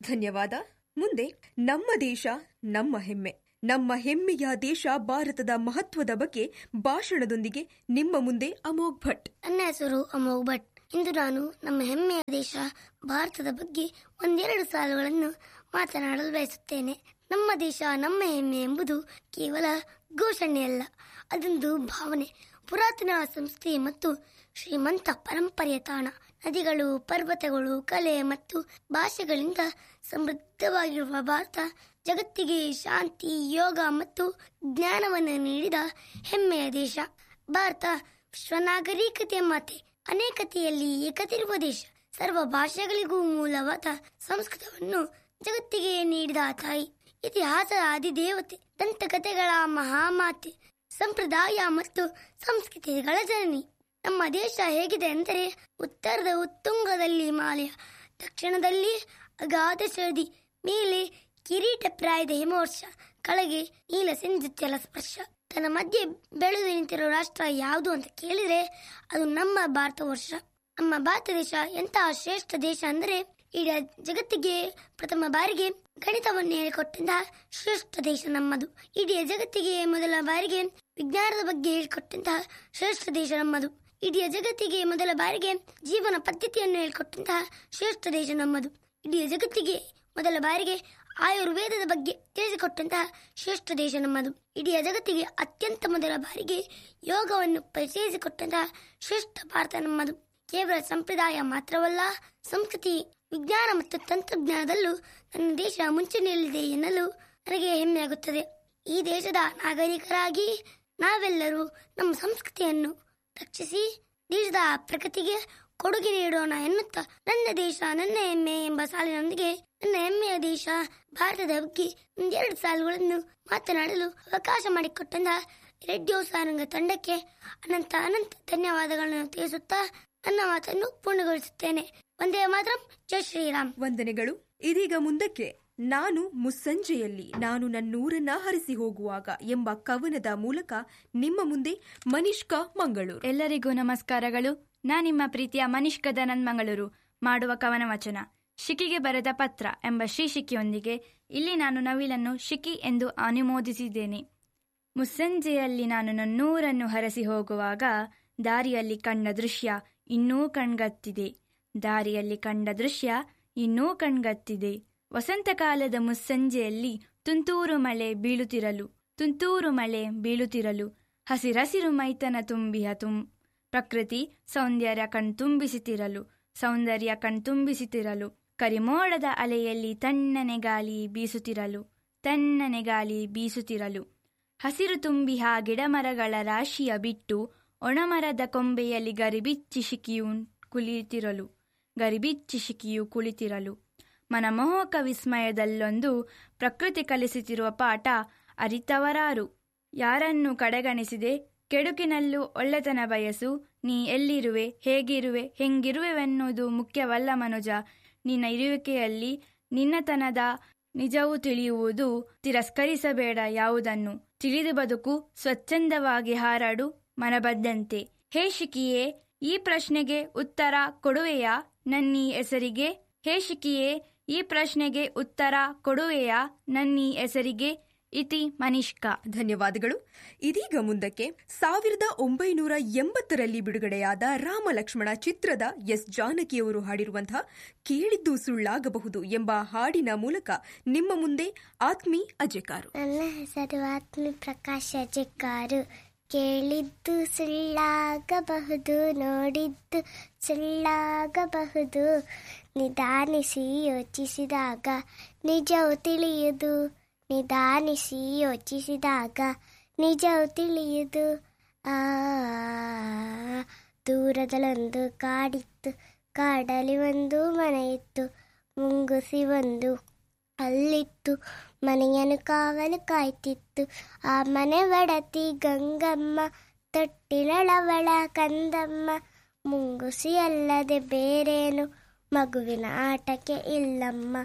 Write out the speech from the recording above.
ಧನ್ಯವಾದ ಮುಂದೆ ನಮ್ಮ ದೇಶ ನಮ್ಮ ಹೆಮ್ಮೆ ನಮ್ಮ ಹೆಮ್ಮೆಯ ದೇಶ ಭಾರತದ ಮಹತ್ವದ ಬಗ್ಗೆ ಭಾಷಣದೊಂದಿಗೆ ನಿಮ್ಮ ಮುಂದೆ ಅಮೋಘ್ ಭಟ್ ನನ್ನ ಹೆಸರು ಅಮೋಘ್ ಭಟ್ ಇಂದು ನಾನು ನಮ್ಮ ಹೆಮ್ಮೆಯ ದೇಶ ಭಾರತದ ಬಗ್ಗೆ ಒಂದೆರಡು ಸಾಲುಗಳನ್ನು ಮಾತನಾಡಲು ಬಯಸುತ್ತೇನೆ ನಮ್ಮ ದೇಶ ನಮ್ಮ ಹೆಮ್ಮೆ ಎಂಬುದು ಕೇವಲ ಘೋಷಣೆಯಲ್ಲ ಅದೊಂದು ಭಾವನೆ ಪುರಾತನ ಸಂಸ್ಕೃತಿ ಮತ್ತು ಶ್ರೀಮಂತ ಪರಂಪರೆಯ ತಾಣ ನದಿಗಳು ಪರ್ವತಗಳು ಕಲೆ ಮತ್ತು ಭಾಷೆಗಳಿಂದ ಸಮೃದ್ಧವಾಗಿರುವ ಭಾರತ ಜಗತ್ತಿಗೆ ಶಾಂತಿ ಯೋಗ ಮತ್ತು ಜ್ಞಾನವನ್ನು ನೀಡಿದ ಹೆಮ್ಮೆಯ ದೇಶ ಭಾರತ ವಿಶ್ವ ನಾಗರಿಕತೆಯ ಮಾತೆ ಅನೇಕತೆಯಲ್ಲಿ ಏಕತಿರುವ ದೇಶ ಸರ್ವ ಭಾಷೆಗಳಿಗೂ ಮೂಲವಾದ ಸಂಸ್ಕೃತವನ್ನು ಜಗತ್ತಿಗೆ ನೀಡಿದ ತಾಯಿ ಇತಿಹಾಸದ ಅಧಿದೇವತೆ ದಂತಕಥೆಗಳ ಮಹಾಮಾತೆ ಸಂಪ್ರದಾಯ ಮತ್ತು ಸಂಸ್ಕೃತಿಗಳ ಜನನಿ ನಮ್ಮ ದೇಶ ಹೇಗಿದೆ ಎಂದರೆ ಉತ್ತರದ ಉತ್ತುಂಗದಲ್ಲಿ ಹಿಮಾಲಯ ದಕ್ಷಿಣದಲ್ಲಿ ಅಗಾಧ ಶರದಿ ಮೇಲೆ ಕಿರೀಟ ಪ್ರಾಯದ ಹಿಮವರ್ಷ ಕೆಳಗೆ ನೀಲ ಸಿಂಧು ಜಲ ಸ್ಪರ್ಶ ತನ್ನ ಮಧ್ಯೆ ಬೆಳೆದು ನಿಂತಿರೋ ರಾಷ್ಟ್ರ ಯಾವುದು ಅಂತ ಕೇಳಿದ್ರೆ ಅದು ನಮ್ಮ ಭಾರತ ವರ್ಷ ನಮ್ಮ ಭಾರತ ದೇಶ ಎಂತಹ ಶ್ರೇಷ್ಠ ದೇಶ ಅಂದರೆ ಇಡೀ ಜಗತ್ತಿಗೆ ಪ್ರಥಮ ಬಾರಿಗೆ ಗಣಿತವನ್ನು ಹೇಳಿಕೊಟ್ಟಂತಹ ಶ್ರೇಷ್ಠ ದೇಶ ನಮ್ಮದು ಇಡೀ ಜಗತ್ತಿಗೆ ಮೊದಲ ಬಾರಿಗೆ ವಿಜ್ಞಾನದ ಬಗ್ಗೆ ಹೇಳಿಕೊಟ್ಟಂತಹ ಶ್ರೇಷ್ಠ ದೇಶ ನಮ್ಮದು ಇಡೀ ಜಗತ್ತಿಗೆ ಮೊದಲ ಬಾರಿಗೆ ಜೀವನ ಪದ್ಧತಿಯನ್ನು ಹೇಳಿಕೊಟ್ಟಂತಹ ಶ್ರೇಷ್ಠ ದೇಶ ನಮ್ಮದು ಇಡೀ ಜಗತ್ತಿಗೆ ಮೊದಲ ಬಾರಿಗೆ ಆಯುರ್ವೇದದ ಬಗ್ಗೆ ತಿಳಿಸಿಕೊಟ್ಟಂತಹ ಶ್ರೇಷ್ಠ ದೇಶ ನಮ್ಮದು ಇಡೀ ಜಗತ್ತಿಗೆ ಅತ್ಯಂತ ಮೊದಲ ಬಾರಿಗೆ ಯೋಗವನ್ನು ಪರಿಚಯಿಸಿಕೊಟ್ಟಂತಹ ಶ್ರೇಷ್ಠ ಭಾರತ ನಮ್ಮದು ಕೇವಲ ಸಂಪ್ರದಾಯ ಮಾತ್ರವಲ್ಲ ಸಂಸ್ಕೃತಿ ವಿಜ್ಞಾನ ಮತ್ತು ತಂತ್ರಜ್ಞಾನದಲ್ಲೂ ನನ್ನ ದೇಶ ಮುಂಚೂಣಿಯಲ್ಲಿದೆ ಎನ್ನಲು ನನಗೆ ಹೆಮ್ಮೆಯಾಗುತ್ತದೆ ಈ ದೇಶದ ನಾಗರಿಕರಾಗಿ ನಾವೆಲ್ಲರೂ ನಮ್ಮ ಸಂಸ್ಕೃತಿಯನ್ನು ರಕ್ಷಿಸಿ ದೇಶದ ಪ್ರಗತಿಗೆ ಕೊಡುಗೆ ನೀಡೋಣ ಎನ್ನುತ್ತಾ ನನ್ನ ದೇಶ ನನ್ನ ಹೆಮ್ಮೆ ಎಂಬ ಸಾಲಿನೊಂದಿಗೆ ನನ್ನ ಹೆಮ್ಮೆಯ ದೇಶ ಭಾರತದ ಬಗ್ಗೆ ಒಂದೆರಡು ಸಾಲುಗಳನ್ನು ಮಾತನಾಡಲು ಅವಕಾಶ ಮಾಡಿಕೊಟ್ಟಂತ ರೇಡಿಯೋ ಸಾರಂಗ ತಂಡಕ್ಕೆ ಅನಂತ ಅನಂತ ಧನ್ಯವಾದಗಳನ್ನು ತಿಳಿಸುತ್ತಾ ನನ್ನ ಮಾತನ್ನು ಪೂರ್ಣಗೊಳಿಸುತ್ತೇನೆ ಒಂದೇ ಮಾತ್ರ ಜೈ ಶ್ರೀರಾಮ್ ವಂದನೆಗಳು ಇದೀಗ ಮುಂದಕ್ಕೆ ನಾನು ಮುಸ್ಸಂಜೆಯಲ್ಲಿ ನಾನು ನನ್ನೂರನ್ನ ಹರಿಸಿ ಹೋಗುವಾಗ ಎಂಬ ಕವನದ ಮೂಲಕ ನಿಮ್ಮ ಮುಂದೆ ಮನಿಷ್ಕಾ ಮಂಗಳೂರು ಎಲ್ಲರಿಗೂ ನಮಸ್ಕಾರಗಳು ನಾ ನಿಮ್ಮ ಪ್ರೀತಿಯ ಮನಿಷ್ಕ ದನನ್ ಮಂಗಳೂರು ಮಾಡುವ ಕವನ ವಚನ ಶಿಕಿಗೆ ಬರೆದ ಪತ್ರ ಎಂಬ ಶೀರ್ಷಿಕೆಯೊಂದಿಗೆ ಇಲ್ಲಿ ನಾನು ನವಿಲನ್ನು ಶಿಕಿ ಎಂದು ಅನುಮೋದಿಸಿದ್ದೇನೆ ಮುಸ್ಸಂಜೆಯಲ್ಲಿ ನಾನು ನನ್ನೂರನ್ನು ಹರಸಿ ಹೋಗುವಾಗ ದಾರಿಯಲ್ಲಿ ಕಂಡ ದೃಶ್ಯ ಇನ್ನೂ ಕಣ್ಗತ್ತಿದೆ ದಾರಿಯಲ್ಲಿ ಕಂಡ ದೃಶ್ಯ ಇನ್ನೂ ಕಣ್ಗತ್ತಿದೆ ವಸಂತಕಾಲದ ಮುಸ್ಸಂಜೆಯಲ್ಲಿ ತುಂತೂರು ಮಳೆ ಬೀಳುತ್ತಿರಲು ತುಂತೂರು ಮಳೆ ಬೀಳುತ್ತಿರಲು ಹಸಿರಸಿರು ಮೈತನ ತುಂಬಿಹ ತುಂ ಪ್ರಕೃತಿ ಸೌಂದರ್ಯ ಕಣ್ತುಂಬಿಸುತ್ತಿರಲು ಸೌಂದರ್ಯ ಕಣ್ತುಂಬಿಸುತ್ತಿರಲು ಕರಿಮೋಡದ ಅಲೆಯಲ್ಲಿ ತಣ್ಣನೆ ಗಾಳಿ ಬೀಸುತ್ತಿರಲು ತಣ್ಣನೆ ಗಾಳಿ ಬೀಸುತ್ತಿರಲು ಹಸಿರು ತುಂಬಿಹ ಗಿಡಮರಗಳ ರಾಶಿಯ ಬಿಟ್ಟು ಒಣಮರದ ಕೊಂಬೆಯಲ್ಲಿ ಗರಿಬಿಚ್ಚಿ ಶಿಕಿಯು ಕುಳಿತಿರಲು ಗರಿಬಿಚ್ಚಿ ಶಿಕಿಯು ಕುಳಿತಿರಲು ಮನಮೋಹಕ ವಿಸ್ಮಯದಲ್ಲೊಂದು ಪ್ರಕೃತಿ ಕಲಿಸುತ್ತಿರುವ ಪಾಠ ಅರಿತವರಾರು ಯಾರನ್ನು ಕಡೆಗಣಿಸಿದೆ ಕೆಡುಕಿನಲ್ಲೂ ಒಳ್ಳೆತನ ಬಯಸು ನೀ ಎಲ್ಲಿರುವೆ ಹೇಗಿರುವೆ ಹೆಂಗಿರುವೆವೆನ್ನುವುದು ಮುಖ್ಯವಲ್ಲ ಮನುಜ ನಿನ್ನ ಇರುವಿಕೆಯಲ್ಲಿ ನಿನ್ನತನದ ನಿಜವು ತಿಳಿಯುವುದು ತಿರಸ್ಕರಿಸಬೇಡ ಯಾವುದನ್ನು ತಿಳಿದು ಬದುಕು ಸ್ವಚ್ಛಂದವಾಗಿ ಹಾರಾಡು ಮನಬದ್ದಂತೆ ಹೇ ಶಿಕಿಯೇ ಈ ಪ್ರಶ್ನೆಗೆ ಉತ್ತರ ಕೊಡುವೆಯಾ ನನ್ನೀ ಹೆಸರಿಗೆ ಹೇ ಶಿಕಿಯೇ ಈ ಪ್ರಶ್ನೆಗೆ ಉತ್ತರ ಕೊಡುವೆಯಾ ನನ್ನೀ ಹೆಸರಿಗೆ ಇತಿ ಮನಿಷ್ಕ ಧನ್ಯವಾದಗಳು ಇದೀಗ ಮುಂದಕ್ಕೆ ಸಾವಿರದ ಒಂಬೈನೂರ ಎಂಬತ್ತರಲ್ಲಿ ಬಿಡುಗಡೆಯಾದ ರಾಮ ಲಕ್ಷ್ಮಣ ಚಿತ್ರದ ಎಸ್ ಜಾನಕಿಯವರು ಹಾಡಿರುವಂತಹ ಕೇಳಿದ್ದು ಸುಳ್ಳಾಗಬಹುದು ಎಂಬ ಹಾಡಿನ ಮೂಲಕ ನಿಮ್ಮ ಮುಂದೆ ಆತ್ಮಿ ಅಜೆಕಾರು ನನ್ನ ಹೆಸರು ಆತ್ಮಿ ಪ್ರಕಾಶ್ ಅಜೆಕಾರು ಕೇಳಿದ್ದು ಸುಳ್ಳಾಗಬಹುದು ನೋಡಿದ್ದು ಸುಳ್ಳಾಗಬಹುದು ನಿಧಾನಿಸಿ ಯೋಚಿಸಿದಾಗ ನಿಜವು ತಿಳಿಯುವುದು ನಿಧಾನಿಸಿ ಯೋಚಿಸಿದಾಗ ನಿಜವು ತಿಳಿಯುವುದು ಆ ದೂರದಲ್ಲೊಂದು ಕಾಡಿತ್ತು ಕಾಡಲಿ ಒಂದು ಮನೆ ಇತ್ತು ಮುಂಗುಸಿ ಒಂದು ಅಲ್ಲಿತ್ತು ಮನೆಯನ್ನು ಕಾವಲು ಕಾಯ್ತಿತ್ತು ಆ ಮನೆ ಒಡತಿ ಗಂಗಮ್ಮ ತೊಟ್ಟಿಲಳವಳ ಕಂದಮ್ಮ ಮುಂಗುಸಿ ಅಲ್ಲದೆ ಬೇರೇನು ಮಗುವಿನ ಆಟಕ್ಕೆ ಇಲ್ಲಮ್ಮ